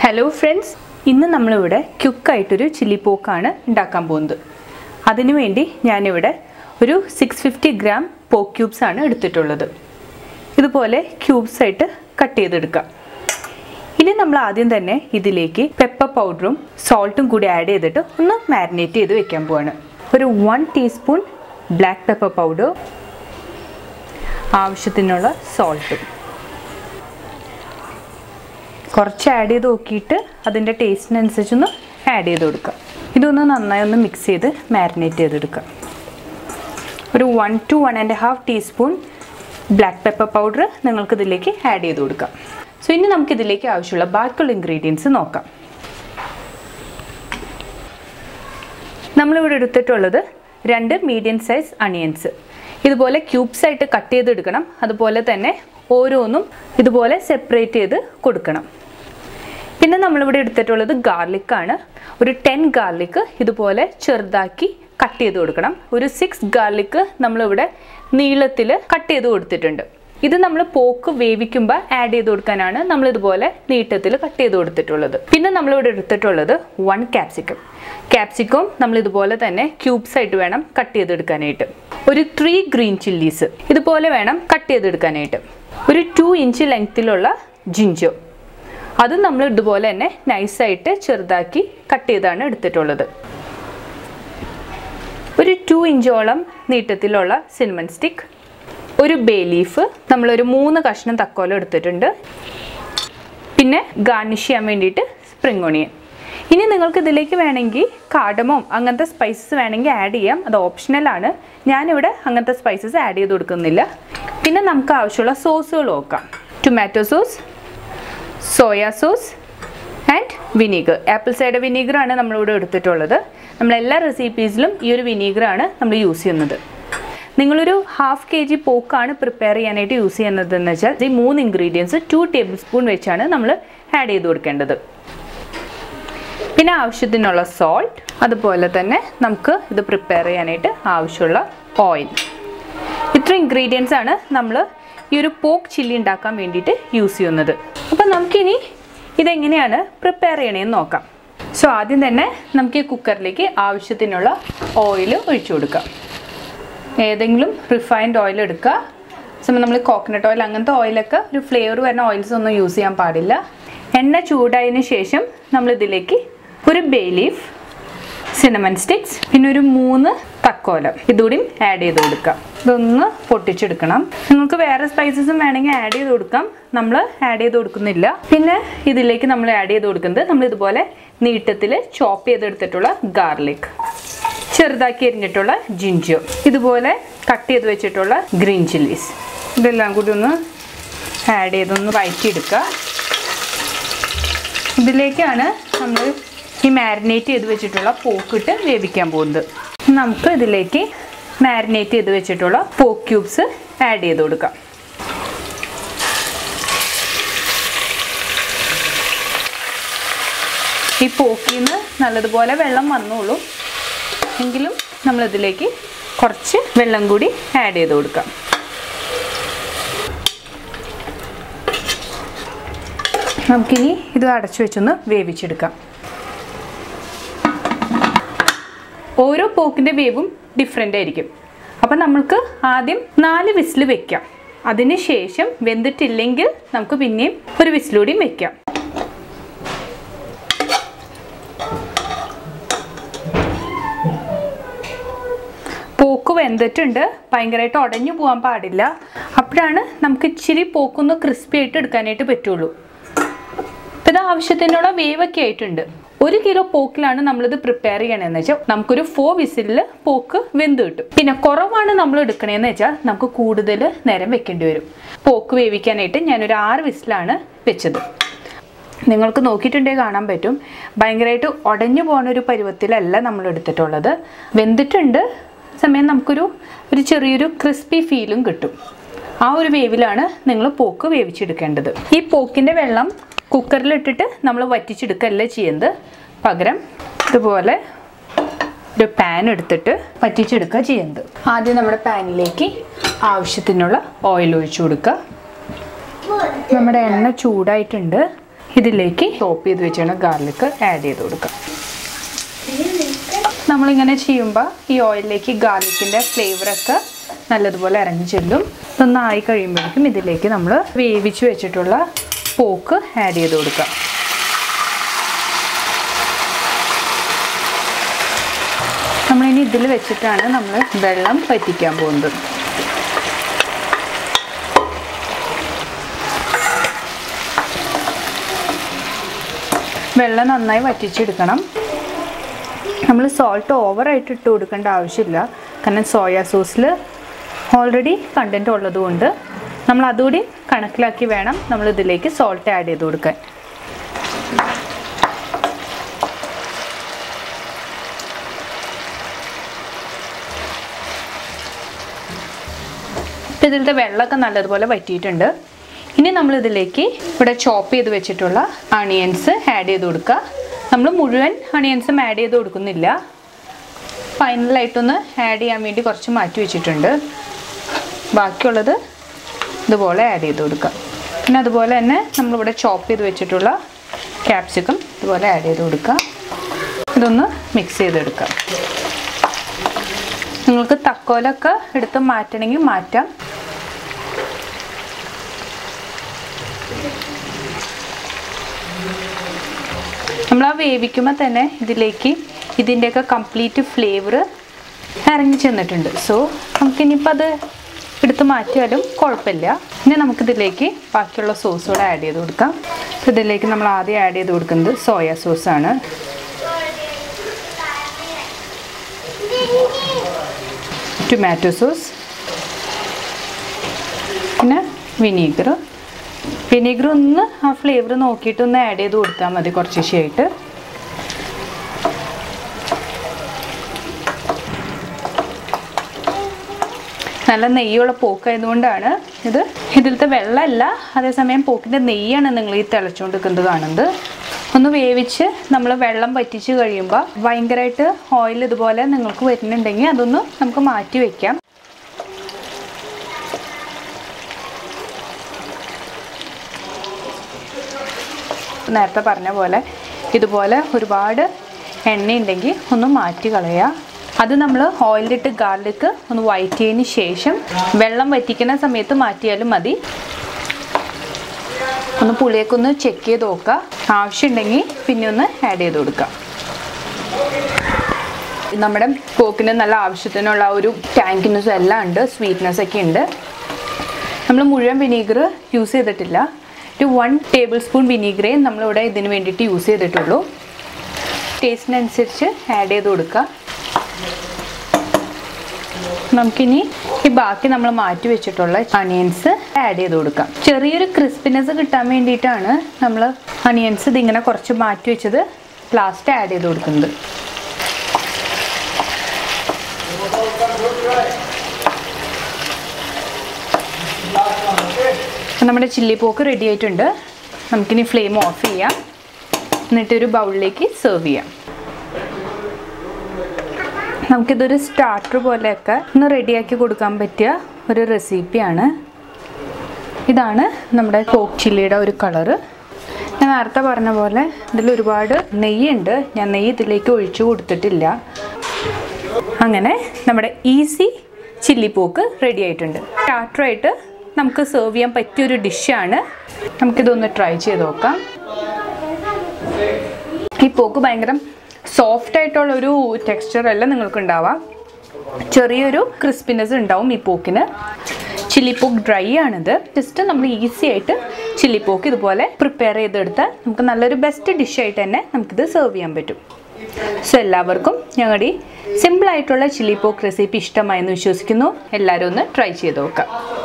hello friends ഇന്ന് നമ്മളിവിടെ ക്യുക്കായിട്ടൊരു chilli പോക്കാണ് ഉണ്ടാക്കാൻ പോകുന്നത് അതിനുവേണ്ടി ഞാനിവിടെ ഒരു six fifty gram pork cubes ആണ് എടുത്തിട്ടുള്ളത് ഇതുപോലെ ക്യൂബ്സ് ആയിട്ട് കട്ട് ചെയ്തെടുക്കാം ഇനി നമ്മൾ ആദ്യം തന്നെ ഇതിലേക്ക് പെപ്പർ പൗഡറും സോൾട്ടും കൂടി ആഡ് ചെയ്തിട്ട് ഒന്ന് മാരിനേറ്റ് ചെയ്ത് വെക്കാൻ പോവാണ് ഒരു one teaspoon black pepper powder ആവശ്യത്തിനുള്ള സോൾട്ടും കുറച്ച് ആഡ് ചെയ്ത് നോക്കിയിട്ട് അതിൻ്റെ ടേസ്റ്റിനനുസരിച്ചൊന്ന് ആഡ് ചെയ്ത് കൊടുക്കുക ഇതൊന്ന് നന്നായി ഒന്ന് മിക്സ് ചെയ്ത് മാരിനേറ്റ് ചെയ്തെടുക്കുക ഒരു one to one and half teaspoon black pepper powder നിങ്ങൾക്ക് ഇതിലേക്ക് ആഡ് ചെയ്ത് കൊടുക്കാം സോ ഇനി നമുക്ക് ഇതിലേക്ക് ആവശ്യമുള്ള ബാക്കിയുള്ള ഇൻഗ്രീഡിയൻസ് നോക്കാം നമ്മളിവിടെ എടുത്തിട്ടുള്ളത് രണ്ട് മീഡിയം സൈസ് അണിയൻസ് ഇതുപോലെ ക്യൂബ്സ് ആയിട്ട് കട്ട് ചെയ്തെടുക്കണം അതുപോലെ തന്നെ ഓരോന്നും ഇതുപോലെ സെപ്പറേറ്റ് ചെയ്ത് കൊടുക്കണം പിന്നെ നമ്മളിവിടെ എടുത്തിട്ടുള്ളത് ഗാർലിക്കാണ് ഒരു ടെൻ ഗാർലിക്ക് ഇതുപോലെ ചെറുതാക്കി കട്ട് ചെയ്ത് കൊടുക്കണം ഒരു സിക്സ് ഗാർലിക്ക് നമ്മളിവിടെ നീളത്തിൽ കട്ട് ചെയ്ത് കൊടുത്തിട്ടുണ്ട് ഇത് നമ്മൾ പോക്ക് വേവിക്കുമ്പോൾ ആഡ് ചെയ്ത് കൊടുക്കാനാണ് നമ്മൾ ഇതുപോലെ നീട്ടത്തിൽ കട്ട് ചെയ്ത് കൊടുത്തിട്ടുള്ളത് പിന്നെ നമ്മളിവിടെ എടുത്തിട്ടുള്ളത് വൺ ക്യാപ്സിക്കം ക്യാപ്സിക്കം നമ്മൾ ഇതുപോലെ തന്നെ ക്യൂബ്സ് ആയിട്ട് വേണം കട്ട് ചെയ്തെടുക്കാനായിട്ട് ഒരു ത്രീ ഗ്രീൻ ചില്ലീസ് ഇതുപോലെ വേണം കട്ട് ചെയ്തെടുക്കാനായിട്ട് ഒരു ടു ഇഞ്ച് ലെങ്ത്തിലുള്ള ജിഞ്ചർ അതും നമ്മൾ ഇതുപോലെ തന്നെ നൈസായിട്ട് ചെറുതാക്കി കട്ട് ചെയ്താണ് എടുത്തിട്ടുള്ളത് ഒരു ടു ഇഞ്ചോളം നീട്ടത്തിലുള്ള സിനിമൻ സ്റ്റിക്ക് ഒരു ബേ ലീഫ് നമ്മളൊരു മൂന്ന് കഷ്ണം തക്കോലം എടുത്തിട്ടുണ്ട് പിന്നെ ഗാർണിഷ് ചെയ്യാൻ വേണ്ടിയിട്ട് സ്പ്രിംഗ് ഓണിയൻ ഇനി നിങ്ങൾക്ക് ഇതിലേക്ക് വേണമെങ്കിൽ കാടമോ അങ്ങനത്തെ സ്പൈസസ് വേണമെങ്കിൽ ആഡ് ചെയ്യാം അത് ഓപ്ഷണലാണ് ഞാനിവിടെ അങ്ങനത്തെ സ്പൈസസ് ആഡ് ചെയ്ത് കൊടുക്കുന്നില്ല പിന്നെ നമുക്ക് ആവശ്യമുള്ള സോസുകൾ നോക്കാം tomato sauce soya sauce and vinegar apple cider വിനീഗറാണ് നമ്മളിവിടെ എടുത്തിട്ടുള്ളത് നമ്മളെല്ലാ റെസിപ്പീസിലും ഈ ഒരു വിനീഗറാണ് നമ്മൾ യൂസ് ചെയ്യുന്നത് നിങ്ങളൊരു ഹാഫ് കെ ജി പോക്കാണ് പ്രിപ്പയർ ചെയ്യാനായിട്ട് യൂസ് ചെയ്യുന്നതെന്ന് വെച്ചാൽ ഈ മൂന്ന് ഇൻഗ്രീഡിയൻസ് ടു ടേബിൾ സ്പൂൺ വെച്ചാണ് നമ്മൾ ആഡ് ചെയ്ത് കൊടുക്കേണ്ടത് പിന്നെ ആവശ്യത്തിനുള്ള സോൾട്ട് അതുപോലെ തന്നെ നമുക്ക് ഇത് പ്രിപ്പയർ ചെയ്യാനായിട്ട് ആവശ്യമുള്ള ഓയിൽ ഇത്ര ഇൻഗ്രീഡിയൻസ് ആണ് നമ്മൾ ഈ ഒരു പോക്ക് ചില്ലി ഉണ്ടാക്കാൻ വേണ്ടിയിട്ട് യൂസ് ചെയ്യുന്നത് അപ്പം നമുക്കിനി ഇതെങ്ങനെയാണ് പ്രിപ്പയർ ചെയ്യണേന്ന് നോക്കാം സോ ആദ്യം തന്നെ നമുക്ക് ഈ കുക്കറിലേക്ക് ആവശ്യത്തിനുള്ള ഓയിൽ ഒഴിച്ചു കൊടുക്കാം ഏതെങ്കിലും റിഫൈൻഡ് ഓയിൽ എടുക്കുക സമയം നമ്മൾ കോക്കനട്ട് ഓയിൽ അങ്ങനത്തെ ഓയിലൊക്കെ ഒരു ഫ്ലേവർ വരുന്ന ഓയിൽസ് ഒന്നും യൂസ് ചെയ്യാൻ പാടില്ല എണ്ണ ചൂടായതിനു ശേഷം നമ്മൾ ഇതിലേക്ക് ഒരു ബേ ലീഫ് സിനമൺ സ്റ്റിക്സ് പിന്നെ ഒരു മൂന്ന് തക്കോലം ഇതുകൂടി ആഡ് ചെയ്ത് കൊടുക്കാം ഇതൊന്ന് പൊട്ടിച്ചെടുക്കണം നിങ്ങൾക്ക് വേറെ സ്പൈസസും വേണമെങ്കിൽ ആഡ് ചെയ്ത് കൊടുക്കാം നമ്മൾ ആഡ് ചെയ്ത് കൊടുക്കുന്നില്ല പിന്നെ ഇതിലേക്ക് നമ്മൾ ആഡ് ചെയ്ത് കൊടുക്കുന്നത് നമ്മൾ ഇതുപോലെ നീട്ടത്തിൽ ചോപ്പ് ചെയ്തെടുത്തിട്ടുള്ള ഗാർലിക് ചെറുതാക്കി എരിഞ്ഞിട്ടുള്ള ജിഞ്ചർ ഇതുപോലെ കട്ട് ചെയ്ത് വെച്ചിട്ടുള്ള ഗ്രീൻ ചില്ലീസ് ഇതെല്ലാം കൂടി ഒന്ന് ആഡ് ചെയ്തൊന്ന് വഴറ്റിയെടുക്കുക ഇതിലേക്കാണ് നമ്മൾ ഈ മാരിനേറ്റ് ചെയ്ത് വെച്ചിട്ടുള്ള പോക്കിട്ട് വേവിക്കാൻ പോകുന്നത് നമുക്ക് ഇതിലേക്ക് മാരിനേറ്റ് ചെയ്ത് വെച്ചിട്ടുള്ള പോക്ക് ക്യൂബ്സ് ആഡ് ചെയ്ത് കൊടുക്കാം ഈ പോക്കിൽ നിന്ന് നല്ലതുപോലെ വെള്ളം വന്നോളൂ എങ്കിലും നമ്മളിതിലേക്ക് കുറച്ച് വെള്ളം കൂടി ആഡ് ചെയ്ത് കൊടുക്കാം നമുക്കിനി ഇത് അടച്ചു വെച്ചൊന്ന് വേവിച്ചെടുക്കാം ഓരോ പോക്കിൻ്റെ വേവും ഡിഫറെൻ്റ് ആയിരിക്കും അപ്പം നമുക്ക് ആദ്യം നാല് വിസിൽ വെക്കാം അതിന് ശേഷം വെന്തിട്ടില്ലെങ്കിൽ നമുക്ക് പിന്നെയും ഒരു വിസിലൂടിയും വെക്കാം പോക്ക് വെന്തിട്ടുണ്ട് ഭയങ്കരമായിട്ട് ഉടഞ്ഞു പോകാൻ പാടില്ല അപ്പോഴാണ് നമുക്ക് ഇച്ചിരി പോക്കൊന്ന് ക്രിസ്പി ആയിട്ട് എടുക്കാനായിട്ട് പറ്റുള്ളൂ ഇപ്പം ഇത് ആവശ്യത്തിനുള്ള വേവൊക്കെ ആയിട്ടുണ്ട് ഒരു കിലോ പോക്കിലാണ് നമ്മളിത് പ്രിപ്പയർ ചെയ്യണമെന്ന് വെച്ചാൽ നമുക്കൊരു ഫോർ വിസിലിൽ പോക്ക് വെന്ത് കിട്ടും പിന്നെ കുറവാണ് നമ്മൾ എടുക്കണേന്ന് വെച്ചാൽ നമുക്ക് കൂടുതൽ നേരം വെക്കേണ്ടി വരും പോക്ക് വേവിക്കാനായിട്ട് ഞാനൊരു ആറ് വിസിലാണ് വെച്ചത് നിങ്ങൾക്ക് നോക്കിയിട്ടുണ്ടെങ്കിൽ കാണാൻ പറ്റും ഭയങ്കരമായിട്ട് ഉടഞ്ഞു പോകുന്ന ഒരു പരുവത്തിലല്ല നമ്മൾ എടുത്തിട്ടുള്ളത് വെന്തിട്ടുണ്ട് സമയം നമുക്കൊരു ഒരു ചെറിയൊരു ക്രിസ്പി ഫീലും കിട്ടും ആ ഒരു വേവിലാണ് നിങ്ങൾ പോക്ക് വേവിച്ചെടുക്കേണ്ടത് ഈ പോക്കിൻ്റെ വെള്ളം കുക്കറിലിട്ടിട്ട് നമ്മൾ വറ്റിച്ചെടുക്കല്ല ചെയ്യുന്നത് പകരം ഇതുപോലെ ഒരു പാൻ എടുത്തിട്ട് വറ്റിച്ചെടുക്കുക ചെയ്യുന്നത് ആദ്യം നമ്മുടെ പാനിലേക്ക് ആവശ്യത്തിനുള്ള ഓയിൽ ഒഴിച്ചു കൊടുക്കുക നമ്മുടെ എണ്ണ ചൂടായിട്ടുണ്ട് ഇതിലേക്ക് ചോപ്പ് ചെയ്ത് വെച്ചാണ് ഗാർലിക് ആഡ് ചെയ്ത് കൊടുക്കാം നമ്മളിങ്ങനെ ചെയ്യുമ്പോൾ ഈ ഓയിലിലേക്ക് ഗാർലിക്കിൻ്റെ ഫ്ലേവറൊക്കെ നല്ലതുപോലെ ഇറങ്ങി ചെല്ലും ഇതൊന്നായി കഴിയുമ്പോഴേക്കും ഇതിലേക്ക് നമ്മൾ വേവിച്ച് വെച്ചിട്ടുള്ള പോക്ക് ആഡ് ചെയ്ത് കൊടുക്കാം നമ്മളിനി ഇതിൽ വെച്ചിട്ടാണ് നമ്മൾ വെള്ളം വറ്റിക്കാൻ പോകുന്നത് വെള്ളം നന്നായി വറ്റിച്ചെടുക്കണം നമ്മൾ സോൾട്ട് ഓവറായിട്ട് ഇട്ട് കൊടുക്കേണ്ട ആവശ്യമില്ല കാരണം സോയാ സോസിൽ ഓൾറെഡി കണ്ടൻറ്റ് ഉള്ളതുകൊണ്ട് നമ്മൾ അതുകൂടി കണക്കിലാക്കി വേണം നമ്മൾ ഇതിലേക്ക് സോൾട്ട് ആഡ് ചെയ്ത് കൊടുക്കാൻ ഇപ്പം ഇതിലത്തെ വെള്ളമൊക്കെ നല്ലതുപോലെ വറ്റിയിട്ടുണ്ട് ഇനി നമ്മൾ ഇതിലേക്ക് ഇവിടെ ചോപ്പ് ചെയ്ത് വെച്ചിട്ടുള്ള അണിയൻസ് ആഡ് ചെയ്ത് കൊടുക്കുക നമ്മൾ മുഴുവൻ അണിയൻസും ആഡ് ചെയ്ത് കൊടുക്കുന്നില്ല ഫൈനലായിട്ടൊന്ന് ആഡ് ചെയ്യാൻ വേണ്ടി കുറച്ച് മാറ്റി വെച്ചിട്ടുണ്ട് ബാക്കിയുള്ളത് ഇതുപോലെ ആഡ് ചെയ്ത് കൊടുക്കുക പിന്നെ അതുപോലെ തന്നെ നമ്മളിവിടെ ചോപ്പ് ചെയ്ത് വെച്ചിട്ടുള്ള ക്യാപ്സിക്കം ഇതുപോലെ ആഡ് ചെയ്ത് കൊടുക്കുക ഇതൊന്ന് മിക്സ് ചെയ്തെടുക്കുക നിങ്ങൾക്ക് തക്കോലൊക്കെ എടുത്ത് മാറ്റണമെങ്കിൽ മാറ്റാം നമ്മൾ ആ വേവിക്കുമ്പോൾ തന്നെ ഇതിലേക്ക് ഇതിൻ്റെയൊക്കെ കംപ്ലീറ്റ് ഫ്ലേവർ ഇറങ്ങി ചെന്നിട്ടുണ്ട് സോ നമുക്കിനിയിപ്പോൾ അത് എടുത്ത് മാറ്റിയാലും കുഴപ്പമില്ല ഇനി നമുക്കിതിലേക്ക് ബാക്കിയുള്ള സോസ് കൂടെ ആഡ് ചെയ്ത് കൊടുക്കാം അപ്പോൾ ഇതിലേക്ക് നമ്മൾ ആദ്യം ആഡ് ചെയ്ത് കൊടുക്കുന്നത് സോയ സോസാണ് ടൊമാറ്റോ സോസ് പിന്നെ വിനീഗർ വിനീഗർ ഒന്ന് ആ ഫ്ലേവർ നോക്കിയിട്ട് ഒന്ന് ആഡ് ചെയ്ത് കൊടുത്താൽ മതി കുറച്ച് ശേഷമായിട്ട് നല്ല നെയ്യുള്ള പോക്കായതുകൊണ്ടാണ് ഇത് ഇതിലത്തെ വെള്ളമല്ല അതേസമയം പോക്കിൻ്റെ നെയ്യാണ് നിങ്ങൾ ഈ തിളച്ചുകൊണ്ടിരിക്കുന്നത് കാണുന്നത് ഒന്ന് വേവിച്ച് നമ്മൾ വെള്ളം വറ്റിച്ച് കഴിയുമ്പോൾ ഭയങ്കരമായിട്ട് ഓയിൽ ഇതുപോലെ നിങ്ങൾക്ക് വരുന്നുണ്ടെങ്കിൽ അതൊന്ന് നമുക്ക് മാറ്റി വയ്ക്കാം നേരത്തെ പറഞ്ഞ പോലെ ഇതുപോലെ ഒരുപാട് എണ്ണയുണ്ടെങ്കിൽ ഒന്ന് മാറ്റി കളയുക അത് നമ്മൾ ഓയിലിട്ട് ഗാർലിക്ക് ഒന്ന് വഴറ്റിയതിന് ശേഷം വെള്ളം വറ്റിക്കുന്ന സമയത്ത് മാറ്റിയാലും മതി ഒന്ന് പുളിയൊക്കെ ഒന്ന് ചെക്ക് ചെയ്ത് നോക്കുക ആവശ്യമുണ്ടെങ്കിൽ പിന്നെ ഒന്ന് ആഡ് ചെയ്ത് കൊടുക്കുക നമ്മുടെ പോക്കിന് നല്ല ആവശ്യത്തിനുള്ള ഒരു ടാങ്കിനെസ് എല്ലാം ഉണ്ട് സ്വീറ്റ്നെസ് ഒക്കെ ഉണ്ട് നമ്മൾ മുഴുവൻ വിനീഗർ യൂസ് ചെയ്തിട്ടില്ല ഒരു വൺ ടേബിൾ സ്പൂൺ വിനീഗറേ നമ്മളിവിടെ ഇതിന് വേണ്ടിയിട്ട് യൂസ് ചെയ്തിട്ടുള്ളൂ ടേസ്റ്റിനനുസരിച്ച് ആഡ് ചെയ്ത് കൊടുക്കുക നമുക്കിനി ഈ ബാക്കി നമ്മൾ മാറ്റി വെച്ചിട്ടുള്ള അണിയൻസ് ആഡ് ചെയ്ത് കൊടുക്കാം ചെറിയൊരു ക്രിസ്പിനെസ് കിട്ടാൻ വേണ്ടിയിട്ടാണ് നമ്മൾ അണിയൻസ് ഇതിങ്ങനെ കുറച്ച് മാറ്റി വെച്ചത് ലാസ്റ്റ് ആഡ് ചെയ്ത് കൊടുക്കുന്നത് നമ്മുടെ ചില്ലി പോക്ക് റെഡി ആയിട്ടുണ്ട് നമുക്കിനി ഫ്ലെയിം ഓഫ് ചെയ്യാം എന്നിട്ട് ഒരു ബൗളിലേക്ക് സെർവ് ചെയ്യാം നമുക്കിതൊരു സ്റ്റാർട്ടർ പോലെയൊക്കെ ഒന്ന് റെഡിയാക്കി കൊടുക്കാൻ പറ്റിയ ഒരു റെസിപ്പിയാണ് ഇതാണ് നമ്മുടെ പോക്ക് ചില്ലിയുടെ ഒരു കളറ് ഞാൻ നേരത്തെ പറഞ്ഞ പോലെ ഇതിൽ ഒരുപാട് നെയ്യുണ്ട് ഞാൻ നെയ്യ് ഇതിലേക്ക് ഒഴിച്ചു കൊടുത്തിട്ടില്ല അങ്ങനെ നമ്മുടെ ഈസി ചില്ലി പോക്ക് റെഡി ആയിട്ടുണ്ട് സ്റ്റാർട്ടറായിട്ട് നമുക്ക് സെർവ് ചെയ്യാൻ പറ്റിയൊരു ഡിഷാണ് നമുക്കിതൊന്ന് ട്രൈ ചെയ്ത് നോക്കാം ഈ പോക്ക് ഭയങ്കര സോഫ്റ്റ് ആയിട്ടുള്ള ഒരു ടെക്സ്ചർ അല്ല നിങ്ങൾക്ക് ഉണ്ടാവാം ചെറിയൊരു ക്രിസ്പിനെസ് ഉണ്ടാവും ഈ പോക്കിന് ചില്ലി പോക്ക് ഡ്രൈ ആണിത് ജസ്റ്റ് നമ്മൾ ഈസി ആയിട്ട് ചില്ലി പോക്ക് ഇതുപോലെ പ്രിപ്പയർ ചെയ്തെടുത്താൽ നമുക്ക് നല്ലൊരു ബെസ്റ്റ് ഡിഷായിട്ട് തന്നെ നമുക്കിത് സെർവ് ചെയ്യാൻ പറ്റും സോ എല്ലാവർക്കും ഞങ്ങളുടെ ഈ സിമ്പിളായിട്ടുള്ള ചില്ലി പോക്ക് റെസിപ്പി ഇഷ്ടമായെന്ന് വിശ്വസിക്കുന്നു എല്ലാവരും ഒന്ന് ട്രൈ ചെയ്ത് നോക്കാം